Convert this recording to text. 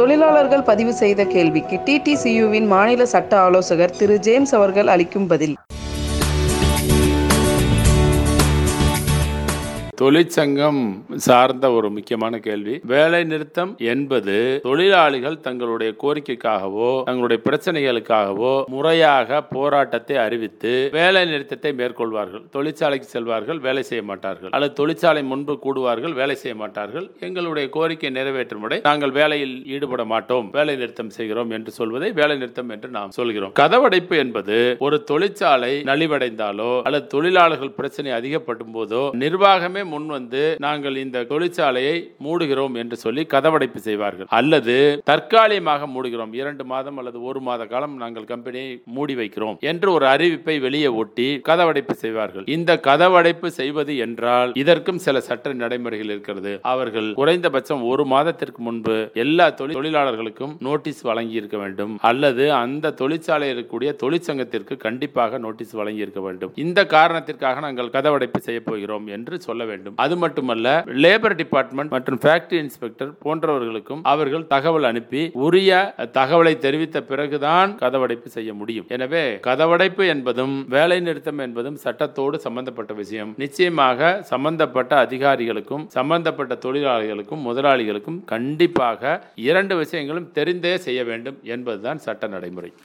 தொழிலாளர்கள் பதிவு செய்த கேள்விக்கு டிடிசியுவின் மாநில சட்ட ஆலோசகர் திரு ஜேம்ஸ் அவர்கள் அளிக்கும் பதில் தொழிற்சங்கம் சார்ந்த ஒரு முக்கியமான கேள்வி வேலை நிறுத்தம் என்பது தொழிலாளிகள் தங்களுடைய கோரிக்கைக்காகவோ தங்களுடைய பிரச்சனைகளுக்காகவோ முறையாக போராட்டத்தை அறிவித்து வேலை நிறுத்தத்தை மேற்கொள்வார்கள் தொழிற்சாலைக்கு செல்வார்கள் வேலை செய்ய மாட்டார்கள் அல்லது தொழிற்சாலை முன்பு கூடுவார்கள் வேலை செய்ய மாட்டார்கள் எங்களுடைய கோரிக்கை நிறைவேற்றும் வரை நாங்கள் வேலையில் ஈடுபட மாட்டோம் வேலை நிறுத்தம் செய்கிறோம் என்று சொல்வதை வேலை நிறுத்தம் என்று நாம் சொல்கிறோம் கதவடைப்பு என்பது ஒரு தொழிற்சாலை நலிவடைந்தாலோ அல்லது தொழிலாளர்கள் பிரச்சனை அதிகப்படும் போதோ நிர்வாகமே முன் வந்து நாங்கள் இந்த தொழிற்சாலையை மூடுகிறோம் என்று சொல்லி கதவடைப்பு செய்வார்கள் அல்லது தற்காலிகமாக மூடுகிறோம் இரண்டு மாதம் அல்லது ஒரு மாத காலம் நாங்கள் கம்பெனியை மூடி வைக்கிறோம் என்று ஒரு அறிவிப்பை வெளியே ஒட்டி கதவடைப்பு செய்வார்கள் இந்த கதவடைப்பு செய்வது என்றால் இதற்கும் சில சட்ட நடைமுறைகள் இருக்கிறது அவர்கள் குறைந்தபட்சம் ஒரு மாதத்திற்கு முன்பு எல்லா தொழில் தொழிலாளர்களுக்கும் நோட்டீஸ் வழங்கி இருக்க வேண்டும் அல்லது அந்த தொழிற்சாலையில் இருக்கக்கூடிய தொழிற்சங்கத்திற்கு கண்டிப்பாக நோட்டீஸ் வழங்கி இருக்க வேண்டும் இந்த காரணத்திற்காக நாங்கள் கதவடைப்பு செய்ய போகிறோம் என்று சொல்ல வேண்டும் அது மட்டுமல்ல லேபர் டிபார்ட்மெண்ட் மற்றும் ஃபேக்டரி இன்ஸ்பெக்டர் போன்றவர்களுக்கும் அவர்கள் தகவல் அனுப்பி உரிய தகவலை தெரிவித்த பிறகுதான் கதவடைப்பு செய்ய முடியும் எனவே கதவடைப்பு என்பதும் வேலை நிறுத்தம் என்பதும் சட்டத்தோடு சம்பந்தப்பட்ட விஷயம் நிச்சயமாக சம்பந்தப்பட்ட அதிகாரிகளுக்கும் சம்பந்தப்பட்ட தொழிலாளிகளுக்கும் முதலாளிகளுக்கும் கண்டிப்பாக இரண்டு விஷயங்களும் தெரிந்தே செய்ய வேண்டும் என்பதுதான் சட்ட நடைமுறை